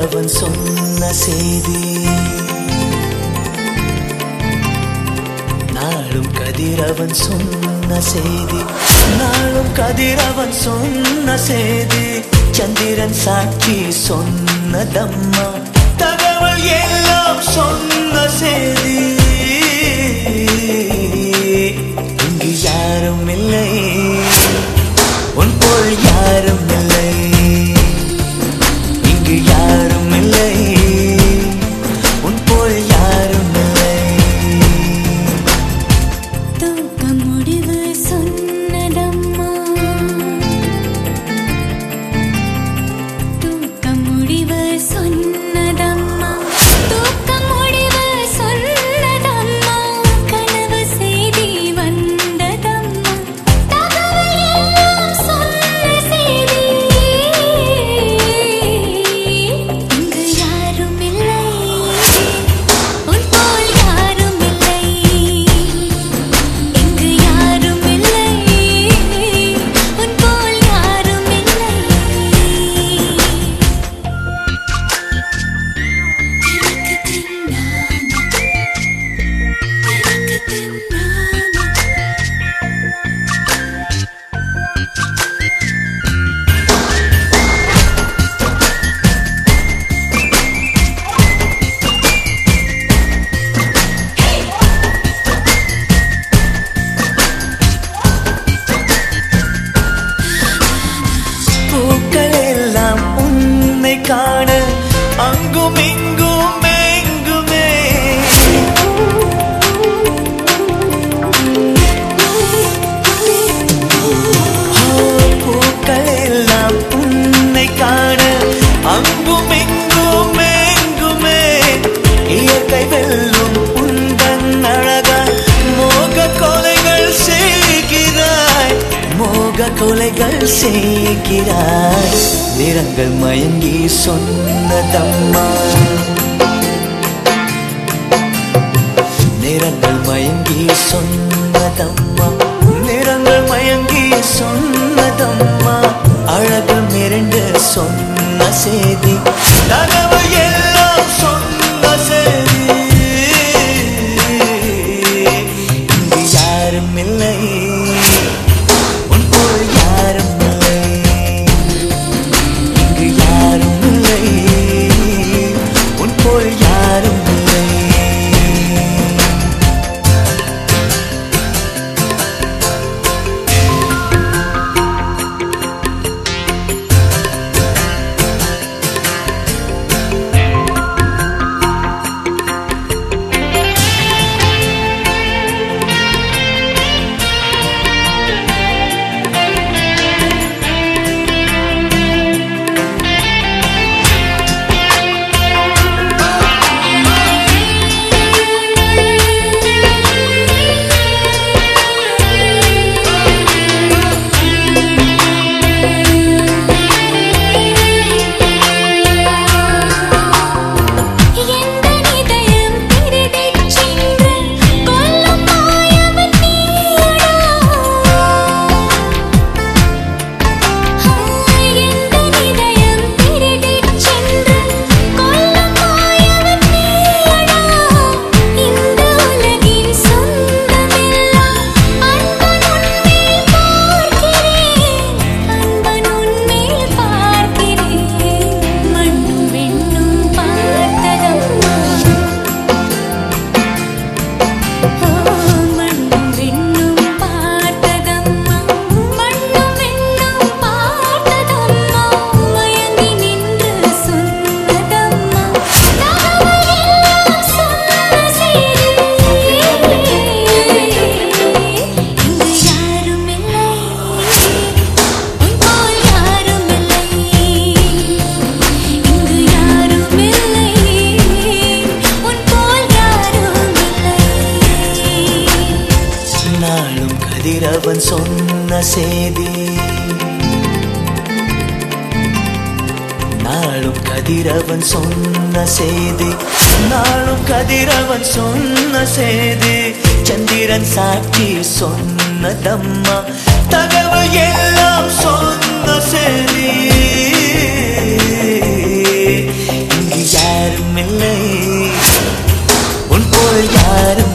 கதிரவன் சொன்ன செய்தி நாளும் கதிரவன் சொன்ன செய்தி நாளும் கதிரவன் சொன்ன செய்தி சந்திரன் சாட்சி சொன்னதம்மா தகவல் எல்லாம் சொன்ன செய்தி இங்கு யாரும் இல்லை உன் போல் யாரும் இல்லை இங்கு யாரும் இல்லை உன் போல் யாரும் இல்லை தூக்க முடிவு சொன்னதம்மா தூக்க முடிவு சொன்னதம்மா தூக்க முடிவு சொன்னதம்மா கனவு செய்தி வந்ததம்மா தகவல் எல்லாம் சொன்ன செய்தி இங்கு யாரும் இல்லை உன் போல் யாரும் இல்லை இங்கு யாரும் இல்லை உன் போல் யாரும் இல்லை பூக்கள் எல்லாம் உன்னை காண அங்கும் இங்கும் எங்குமே ஓ, பூக்கள் எல்லாம் உன்னை காண அங்கும் இங்கும் எங்குமே இயற்கை வெல்லும் உந்தன் அழகாய் மோக கொலைகள் செய்கிறாய் மோக கொலைகள் செய்கிறாய் நிறங்கள் மயங்கி சொன்னதம்மா நிறங்கள் மயங்கி சொன்னதம்மா நிறங்கள் மயங்கி சொன்னதம்மா அழகு மிரண்டு சொன்ன செய்தி தகவல் எல்லாம் சொன்ன செய்தி இங்கு யாரும் இல்லை உன் போல் யாரும் இல்லை இங்கு யாரும் இல்லை உன் போல் யாரும் இல்லை எந்த இதயம் திருடிச் சென்று கொல்லும் மாயவன் நீயடா எந்த இதயம் திருடிச் சென்று கொல்லும் மாயவன் நீயடா இந்த உலகின் சொந்தமெல்லாம் அன்பன் உன்மேல் பார்க்கிறேன் அன்பன் உன்மேல் பார்க்கிறேன் மண்ணும் விண்ணும் பார்த்ததம்மா மண்ணும் விண்ணும் பார்த்ததம்மா மண்ணும் விண்ணும் பார்த்ததம்மா மயங்கி நின்று சொன்னதம்மா தகவல் எல்லாம் சொன்ன செய்தி இங்கு யாரும் இல்லை உன் போல் யாரும் இல்லை இங்கு யாரும் இல்லை உன் போல் யாரும் இல்லை நாளும் கதிரவன் சொன்ன செய்தி நாளும் கதிரவன் சொன்ன செய்தி நாளும் கதிரவன் சொன்ன செய்தி சந்திரன் சாட்சி சொன்னதம்மா தகவல் எல்லாம் சொன்ன செய்தி யாரும்